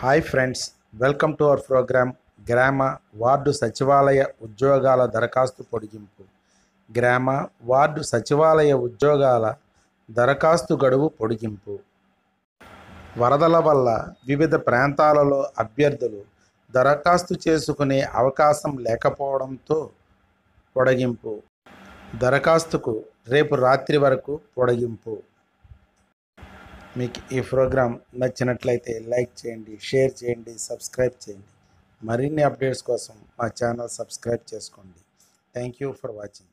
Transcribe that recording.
hi friends welcome to our program గ్రామ ward సచివాలయ ఉద్యోగాల దరఖాస్తు పొడిగింపు గ్రామ వార్డు సచివాలయ ఉద్యోగాల దరఖాస్తు గడువు పొడిగింపు వరదల వల్ల వివిధ ప్రాంతాలలో అభ్యర్థులు దరఖాస్తు చేసుకునే అవకాశం లేకపోవడంతో పొడిగింపు దరఖాస్తుకు రేపు రాత్రి వరకు పొడిగింపు మీకు ఈ ప్రోగ్రాం నచ్చినట్లయితే లైక్ చేయండి షేర్ చేయండి సబ్స్క్రైబ్ చేయండి మరిన్ని అప్డేట్స్ కోసం మా ఛానల్ సబ్స్క్రైబ్ చేసుకోండి థ్యాంక్ యూ ఫర్ వాచింగ్